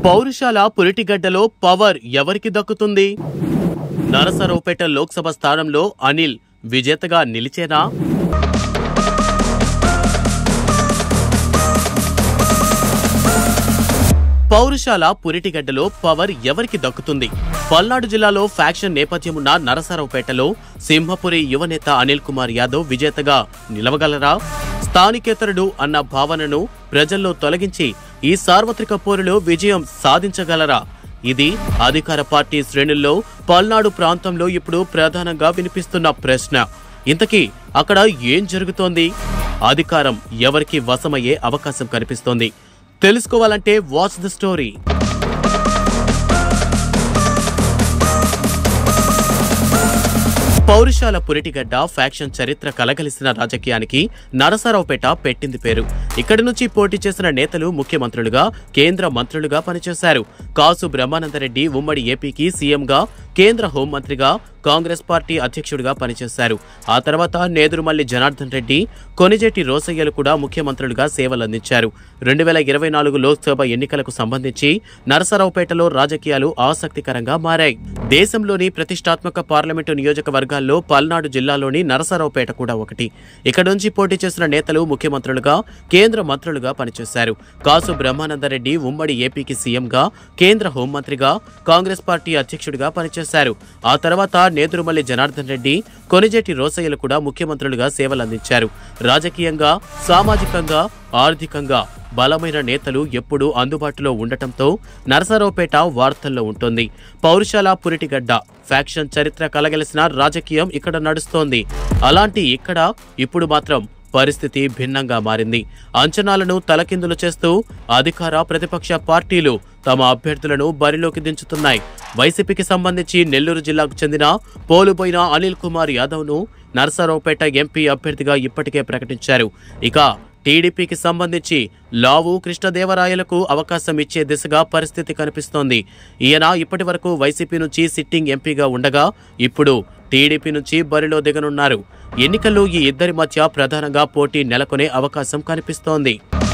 పౌరుషాల పురిటిగడ్డలో power ఎవరికి దక్కుతుంది నరసరావుపేట లోక్సభ స్థానంలో అనిల్ విజేతగా నిలిచేనా పౌరుషాల పురిటిగడ్డలో పవర్ ఎవరికి దక్కుతుంది పల్నాడు జిల్లాలో ఫ్యాక్షన్ నేపథ్యమున్న నరసరావుపేటలో సింహపురి యువనేత అనిల్ కుమార్ యాదవ్ విజేతగా నిలవగలరా స్థానికేతరుడు అన్న భావనను ప్రజల్లో తొలగించి ఈ సార్వత్రిక పోరులో విజయం సాధించగలరా ఇది అధికార పార్టీ శ్రేణుల్లో పల్నాడు ప్రాంతంలో ఇప్పుడు ప్రధానంగా వినిపిస్తున్న ప్రశ్న ఇంతకీ అక్కడ ఏం జరుగుతోంది అధికారం ఎవరికి వశమయ్యే అవకాశం కనిపిస్తోంది తెలుసుకోవాలంటే వాచ్ ద స్టోరీ పౌరుషాల పురిటిగడ్డ ఫ్యాక్షన్ చరిత్ర కలగలిసిన రాజకీయానికి నరసరావుపేట పెట్టింది పేరు ఇక్కడి నుంచి పోటీ చేసిన నేతలు ముఖ్యమంత్రులుగా కేంద్ర మంత్రులుగా పనిచేశారు కాసు బ్రహ్మానందరెడ్డి ఉమ్మడి ఏపీకి సీఎంగా కేంద్ర హోంమంత్రిగా కాంగ్రెస్ పార్టీ అధ్యక్షుడిగా పనిచేశారు ఆ తర్వాత నేదురుమల్లి జనార్దన్ రెడ్డి కొనిజేటి రోసయ్యలు కూడా ముఖ్యమంత్రులుగా సేవలందించారు రెండు వేల ఇరవై నాలుగు లోక్సభ ఎన్నికలకు సంబంధించి నరసరావుపేటలో రాజకీయాలు ఆసక్తికరంగా మారాయి దేశంలోని ప్రతిష్టాత్మక పార్లమెంటు నియోజకవర్గాల్లో పల్నాడు జిల్లాలోని నరసరావుపేట కూడా ఒకటి ఇక్కడ నుంచి పోటీ చేసిన నేతలు ముఖ్యమంత్రులుగా కేంద్ర మంత్రులుగా పనిచేశారు కాసు బ్రహ్మానందరెడ్డి ఉమ్మడి ఏపీకి సీఎంగా కేంద్ర హోంమంత్రిగా కాంగ్రెస్ పార్టీ అధ్యక్షుడిగా పనిచేశారు ఆ తర్వాత నేదురుమల్లి జనార్దన్ రెడ్డి కొనిజేటి రోసయ్యలు కూడా ముఖ్యమంత్రులుగా సేవలందించారు రాజకీయంగా సామాజికంగా ఆర్థికంగా బలమైన నేతలు ఎప్పుడూ అందుబాటులో ఉండటంతో నరసరావుపేట వార్తల్లో ఉంటుంది పౌరుషాల పురిటిగడ్డ ఫ్యాక్షన్ చరిత్ర కలగలిసిన రాజకీయం ఇక్కడ నడుస్తోంది అలాంటి ఇక్కడ ఇప్పుడు మాత్రం పరిస్థితి భిన్నంగా మారింది అంచనాలను తలకిందులు చేస్తూ అధికార ప్రతిపక్ష పార్టీలు తమ అభ్యర్థులను బరిలోకి దించుతున్నాయి వైసీపీకి సంబంధించి నెల్లూరు జిల్లాకు చెందిన పోలుపోయిన అనిల్ కుమార్ యాదవ్ను నరసరావుపేట ఎంపీ అభ్యర్థిగా ఇప్పటికే ప్రకటించారు ఇక టీడీపీకి సంబంధించి లావు కృష్ణదేవరాయలకు అవకాశం ఇచ్చే దిశగా పరిస్థితి కనిపిస్తోంది ఈయన ఇప్పటి వరకు వైసీపీ నుంచి సిట్టింగ్ ఎంపీగా ఉండగా ఇప్పుడు టీడీపీ నుంచి బరిలో దిగనున్నారు ఎన్నికల్లో ఈ ఇద్దరి మధ్య ప్రధానంగా పోటీ నెలకొనే అవకాశం కనిపిస్తోంది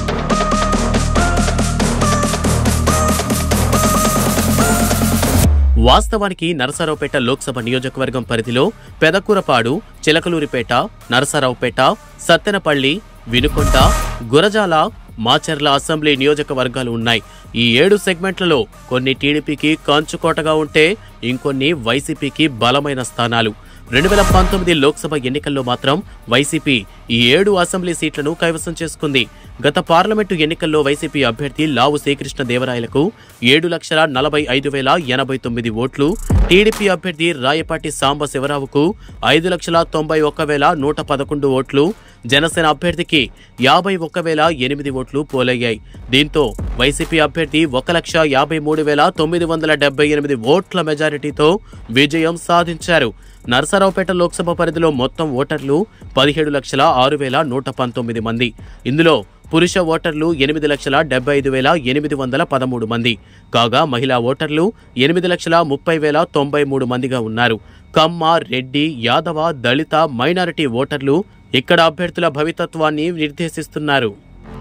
వాస్తవానికి నరసరావుపేట లోక్సభ నియోజకవర్గం పరిధిలో పెదకూరపాడు చిలకలూరిపేట నరసరావుపేట సత్తెనపల్లి వినుకొండ గురజాల మాచర్ల అసెంబ్లీ నియోజకవర్గాలు ఉన్నాయి ఈ ఏడు సెగ్మెంట్లలో కొన్ని టీడీపీకి కంచుకోటగా ఉంటే ఇంకొన్ని వైసీపీకి బలమైన స్థానాలు రెండు వేల పంతొమ్మిది లోక్సభ ఎన్నికల్లో మాత్రం వైసీపీ ఈ ఏడు అసెంబ్లీ సీట్లను కైవసం చేసుకుంది గత పార్లమెంటు ఎన్నికల్లో వైసీపీ అభ్యర్థి లావు శ్రీకృష్ణ దేవరాయలకు ఏడు లక్షల నలభై ఐదు వేల ఎనభై తొమ్మిది ఓట్లు టీడీపీ అభ్యర్థి రాయపాటి సాంబ శివరావుకు ఐదు లక్షల తొంభై ఒక్క వేల నూట పదకొండు ఓట్లు జనసేన అభ్యర్థికి యాభై ఒక్క వేల ఎనిమిది ఓట్లు పోలయ్యాయి దీంతో వైసీపీ అభ్యర్థి ఒక లక్ష యాభై మూడు వేల తొమ్మిది వందల డెబ్బై ఎనిమిది ఓట్ల మెజారిటీతో విజయం సాధించారు నరసరావుపేట లోక్సభ పరిధిలో మొత్తం ఓటర్లు పదిహేడు లక్షల ఆరు వేల నూట పంతొమ్మిది మంది ఇందులో పురుష ఓటర్లు ఎనిమిది లక్షల డెబ్బై ఐదు వేల ఎనిమిది వందల పదమూడు మంది కాగా మహిళా ఓటర్లు ఎనిమిది లక్షల ముప్పై వేల తొంభై మూడు మందిగా ఉన్నారు కమ్మ రెడ్డి యాదవ దళిత మైనారిటీ ఓటర్లు ఇక్కడ అభ్యర్థుల భవితత్వాన్ని నిర్దేశిస్తున్నారు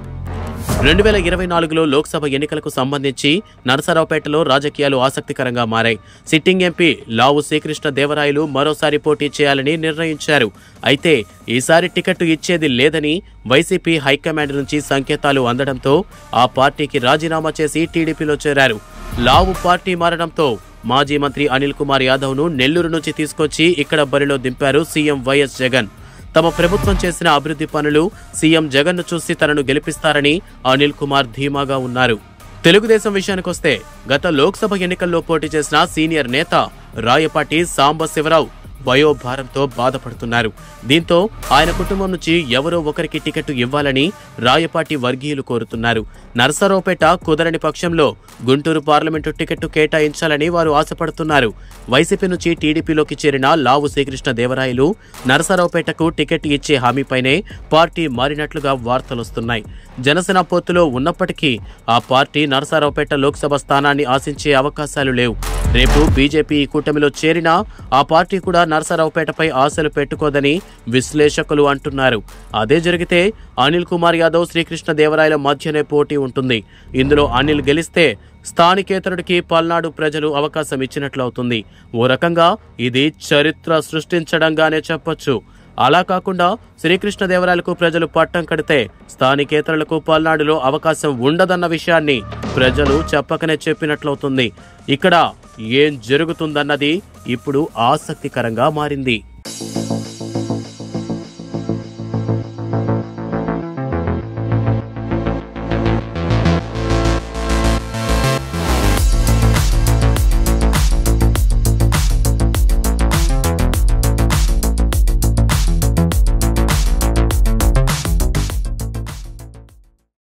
రెండు వేల ఇరవై నాలుగులో లోక్సభ ఎన్నికలకు సంబంధించి నరసరావుపేటలో రాజకీయాలు ఆసక్తికరంగా మారాయి సిట్టింగ్ ఎంపీ లావు శ్రీకృష్ణ దేవరాయలు మరోసారి పోటీ చేయాలని నిర్ణయించారు అయితే ఈసారి టికెట్ ఇచ్చేది లేదని వైసీపీ హైకమాండ్ నుంచి సంకేతాలు అందడంతో ఆ పార్టీకి రాజీనామా చేసి టీడీపీలో చేరారు లావు పార్టీ మారడంతో మాజీ మంత్రి అనిల్ కుమార్ యాదవ్ను నెల్లూరు నుంచి తీసుకొచ్చి ఇక్కడ బరిలో దింపారు సీఎం వైఎస్ జగన్ తమ ప్రభుత్వం చేసిన అభివృద్ధి పనులు సీఎం జగన్ను చూసి తనను గెలిపిస్తారని అనిల్ కుమార్ ధీమాగా ఉన్నారు తెలుగుదేశం విషయానికొస్తే గత లోక్సభ ఎన్నికల్లో పోటీ చేసిన సీనియర్ నేత రాయపాటి సాంబ శివరావు వయోభారంతో బాధపడుతున్నారు దీంతో ఆయన కుటుంబం నుంచి ఎవరో ఒకరికి టికెట్ ఇవ్వాలని రాయపాటి వర్గీయులు కోరుతున్నారు నరసరావుపేట కుదరని పక్షంలో గుంటూరు పార్లమెంటు టికెట్ కేటాయించాలని వారు ఆశపడుతున్నారు వైసీపీ నుంచి టీడీపీలోకి చేరిన లావు శ్రీకృష్ణ దేవరాయలు నరసరావుపేటకు టికెట్ ఇచ్చే హామీపైనే పార్టీ మారినట్లుగా వార్తలొస్తున్నాయి జనసేన పొత్తులో ఉన్నప్పటికీ ఆ పార్టీ నరసరావుపేట లోక్సభ స్థానాన్ని ఆశించే అవకాశాలు లేవు రేపు బీజేపీ ఈ కూటమిలో చేరినా ఆ పార్టీ కూడా నరసరావుపేటపై ఆశలు పెట్టుకోదని విశ్లేషకులు అంటున్నారు అదే జరిగితే అనిల్ కుమార్ యాదవ్ శ్రీకృష్ణ దేవరాయల మధ్యనే పోటీ ఉంటుంది ఇందులో అనిల్ గెలిస్తే స్థానికేతరుడికి పల్నాడు ప్రజలు అవకాశం ఇచ్చినట్లవుతుంది ఓ రకంగా ఇది చరిత్ర సృష్టించడంగానే చెప్పొచ్చు అలా కాకుండా శ్రీకృష్ణదేవరాయలకు ప్రజలు పట్టం కడితే స్థానికేతరులకు పల్నాడులో అవకాశం ఉండదన్న విషయాన్ని ప్రజలు చెప్పకనే చెప్పినట్లవుతుంది ఇక్కడ ఏం జరుగుతుందన్నది ఇప్పుడు ఆసక్తికరంగా మారింది